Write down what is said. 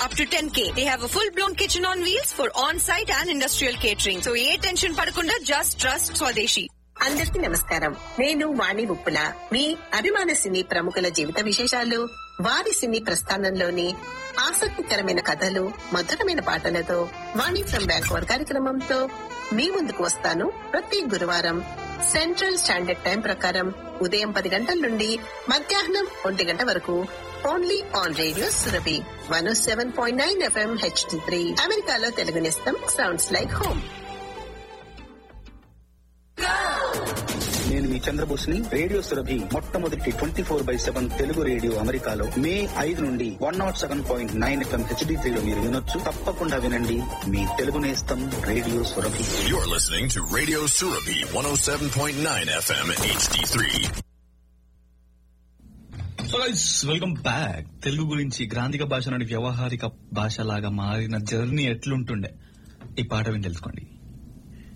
up to 10K. They have a full-blown kitchen on wheels for on-site and industrial catering. So ఏ tension పడకుండా just trust Swadeshi. అందరికీ నమస్కారం నేను వాణి ఉప్పుల మీ అభిమాన సినీ ప్రముఖుల జీవిత విశేషాలు వారి సినీ ప్రస్థానంలోని ఆసక్తికరమైన కథలు మధురమైన పాటలతో వాణి ఫ్రమ్ బ్యాంకోర్ కార్యక్రమంతో మీ ముందుకు వస్తాను ప్రతి గురువారం సెంట్రల్ స్టాండర్డ్ టైం ప్రకారం ఉదయం పది గంటల నుండి మధ్యాహ్నం ఒంటి గంట వరకు only on radio Surabhi one seven point nine FM HD three అమెరికాలో తెలుగు నేస్తం సౌండ్స్ లైక్ హోమ్ నేను మీ చంద్రబోస్ని రేడియో సురభి మొట్టమొదటి twenty four by seven Telugu radio అమెరికాలో మే ఐదు నుండి one not seven point nine FM HD త్రీలో మీరు వినొచ్చు తప్పకుండా వినండి మీ తెలుగు నేస్తం radio Surabhi You're listening to Radio Surabhi 107.9 FM HD3. So guys welcome back Telugu గురించి గ్రాంధిక భాష నుండి వ్యవహారిక భాష లాగా మారిన జర్నీ ఎట్లుంటుండే ఈ పాట విని తెలుసుకోండి